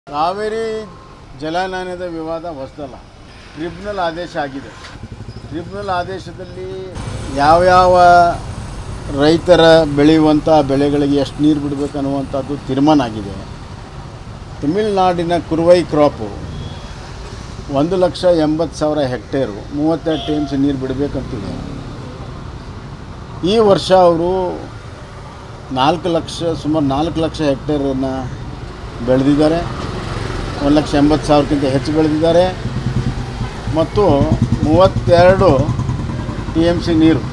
ಕಾವೇರಿ ಜಲನಯನದ ವಿವಾದ ಹೊಸದಲ್ಲ ಟ್ರಿಬ್ಯುನಲ್ ಆದೇಶ ಆಗಿದೆ ಟ್ರಿಬ್ಯುನಲ್ ಆದೇಶದಲ್ಲಿ ಯಾವ್ಯಾವ ರೈತರ ಬೆಳೆಯುವಂಥ ಬೆಳೆಗಳಿಗೆ ಎಷ್ಟು ನೀರು ಬಿಡಬೇಕು ಅನ್ನುವಂಥದ್ದು ತೀರ್ಮಾನ ಆಗಿದೆ ತಮಿಳುನಾಡಿನ ಕುರುವೈ ಕ್ರಾಪು ಒಂದು ಲಕ್ಷ ಎಂಬತ್ತು ಸಾವಿರ ಹೆಕ್ಟೇರು ಮೂವತ್ತೆರಡು ಟಿ ಎಮ್ ಸಿ ನೀರು ಬಿಡಬೇಕಂತಿದೆ ಈ ವರ್ಷ ಅವರು ನಾಲ್ಕು ಲಕ್ಷ ಸುಮಾರು ನಾಲ್ಕು ಲಕ್ಷ ಹೆಕ್ಟೇರನ್ನು ಬೆಳೆದಿದ್ದಾರೆ ಒಂದು ಲಕ್ಷ ಎಂಬತ್ತು ಸಾವಿರಕ್ಕಿಂತ ಹೆಚ್ಚು ಬೆಳೆದಿದ್ದಾರೆ ಮತ್ತು ಮೂವತ್ತೆರಡು ಟಿ ಎಮ್ ಸಿ ನೀರು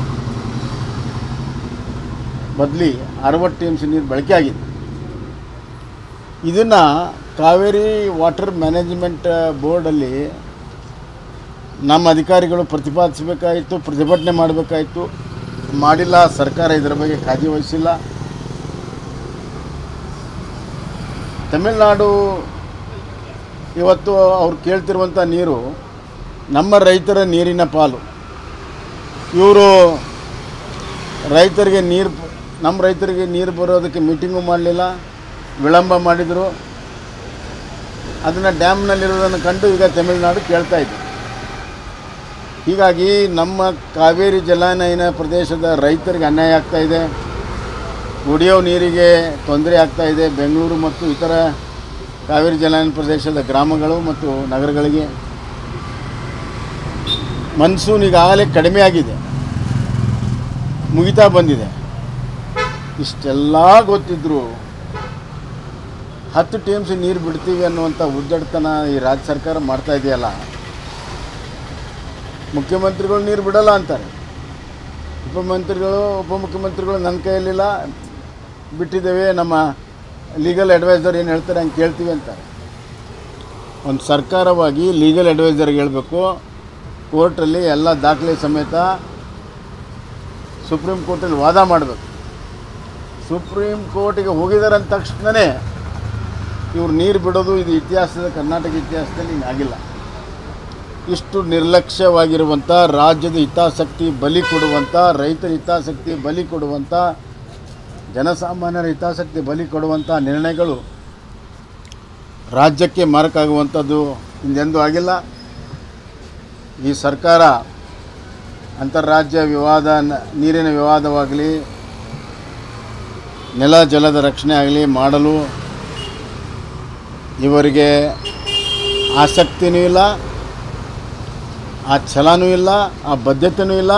ಬದಲಿ ಅರವತ್ತು ಟಿ ಎಮ್ ಸಿ ನೀರು ಬಳಕೆ ಆಗಿದೆ ಇದನ್ನು ಕಾವೇರಿ ವಾಟರ್ ಮ್ಯಾನೇಜ್ಮೆಂಟ್ ಬೋರ್ಡಲ್ಲಿ ನಮ್ಮ ಅಧಿಕಾರಿಗಳು ಪ್ರತಿಪಾದಿಸಬೇಕಾಯಿತು ಪ್ರತಿಭಟನೆ ಮಾಡಬೇಕಾಯಿತು ಮಾಡಿಲ್ಲ ಸರ್ಕಾರ ಇದರ ಬಗ್ಗೆ ಕಾಳಜಿ ವಹಿಸಿಲ್ಲ ತಮಿಳುನಾಡು ಇವತ್ತು ಅವ್ರು ಕೇಳ್ತಿರುವಂಥ ನೀರು ನಮ್ಮ ರೈತರ ನೀರಿನ ಪಾಲು ಇವರು ರೈತರಿಗೆ ನೀರು ನಮ್ಮ ರೈತರಿಗೆ ನೀರು ಬರೋದಕ್ಕೆ ಮೀಟಿಂಗು ಮಾಡಲಿಲ್ಲ ವಿಳಂಬ ಮಾಡಿದರು ಅದನ್ನು ಡ್ಯಾಮ್ನಲ್ಲಿರೋದನ್ನು ಕಂಡು ಈಗ ತಮಿಳುನಾಡು ಕೇಳ್ತಾ ಇದೆ ಹೀಗಾಗಿ ನಮ್ಮ ಕಾವೇರಿ ಜಲಾನಯನ ಪ್ರದೇಶದ ರೈತರಿಗೆ ಅನ್ಯಾಯ ಆಗ್ತಾ ಇದೆ ಕುಡಿಯೋ ನೀರಿಗೆ ತೊಂದರೆ ಆಗ್ತಾ ಇದೆ ಬೆಂಗಳೂರು ಮತ್ತು ಇತರ ಕಾವೇರಿ ಜಲಾನಯನ ಪ್ರದೇಶದ ಗ್ರಾಮಗಳು ಮತ್ತು ನಗರಗಳಿಗೆ ಮನ್ಸೂನ್ ಈಗಾಗಲೇ ಕಡಿಮೆ ಆಗಿದೆ ಮುಗಿತಾ ಬಂದಿದೆ ಇಷ್ಟೆಲ್ಲ ಗೊತ್ತಿದ್ದರೂ ಹತ್ತು ಟಿ ಎಮ್ ಸಿ ನೀರು ಬಿಡ್ತೀವಿ ಅನ್ನುವಂಥ ಉದ್ದಟತನ ಈ ರಾಜ್ಯ ಸರ್ಕಾರ ಮಾಡ್ತಾ ಇದೆಯಲ್ಲ ಮುಖ್ಯಮಂತ್ರಿಗಳು ನೀರು ಬಿಡಲ್ಲ ಅಂತಾರೆ ಉಪಮಂತ್ರಿಗಳು ಉಪಮುಖ್ಯಮಂತ್ರಿಗಳು ನನ್ನ ಕೈಯಲ್ಲಿಲ್ಲ ಬಿಟ್ಟಿದ್ದೇವೆ ನಮ್ಮ ಲೀಗಲ್ ಅಡ್ವೈಸರ್ ಏನು ಹೇಳ್ತಾರೆ ಹಂಗೆ ಕೇಳ್ತೀವಿ ಅಂತಾರೆ ಒಂದು ಸರ್ಕಾರವಾಗಿ ಲೀಗಲ್ ಅಡ್ವೈಸರ್ಗೆ ಹೇಳಬೇಕು ಕೋರ್ಟಲ್ಲಿ ಎಲ್ಲ ದಾಖಲೆ ಸಮೇತ ಸುಪ್ರೀಂ ಕೋರ್ಟಲ್ಲಿ ವಾದ ಮಾಡಬೇಕು ಸುಪ್ರೀಂ ಕೋರ್ಟಿಗೆ ಹೋಗಿದ್ದಾರೆ ಅಂದ ತಕ್ಷಣವೇ ಇವ್ರು ನೀರು ಬಿಡೋದು ಇದು ಇತಿಹಾಸದ ಕರ್ನಾಟಕ ಇತಿಹಾಸದಲ್ಲಿ ಹಿಂಗೆ ಆಗಿಲ್ಲ ಇಷ್ಟು ನಿರ್ಲಕ್ಷ್ಯವಾಗಿರುವಂಥ ರಾಜ್ಯದ ಹಿತಾಸಕ್ತಿ ಬಲಿ ಕೊಡುವಂಥ ರೈತರ ಹಿತಾಸಕ್ತಿ ಬಲಿ ಕೊಡುವಂಥ ಜನಸಾಮಾನ್ಯರ ಹಿತಾಸಕ್ತಿ ಬಲಿ ಕೊಡುವಂಥ ನಿರ್ಣಯಗಳು ರಾಜ್ಯಕ್ಕೆ ಮಾರಕಾಗುವಂಥದ್ದು ಹಿಂದೆಂದೂ ಆಗಿಲ್ಲ ಈ ಸರ್ಕಾರ ಅಂತಾರಾಜ್ಯ ವಿವಾದ ನ- ನೀರಿನ ವಿವಾದವಾಗಲಿ ನೆಲ ಜಲದ ರಕ್ಷಣೆ ಆಗಲಿ ಮಾಡಲು ಇವರಿಗೆ ಆಸಕ್ತಿನೂ ಇಲ್ಲ ಆ ಛಲನೂ ಇಲ್ಲ ಆ ಬದ್ಧತೆಯೂ ಇಲ್ಲ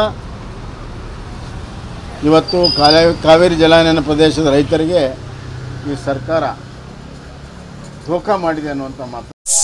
ಇವತ್ತು ಕಾಲೇ ಕಾವೇರಿ ಜಲಾನಯನ ಪ್ರದೇಶದ ರೈತರಿಗೆ ಈ ಸರ್ಕಾರ ಧೋಖಾ ಮಾಡಿದೆ ಅನ್ನುವಂಥ ಮಾತು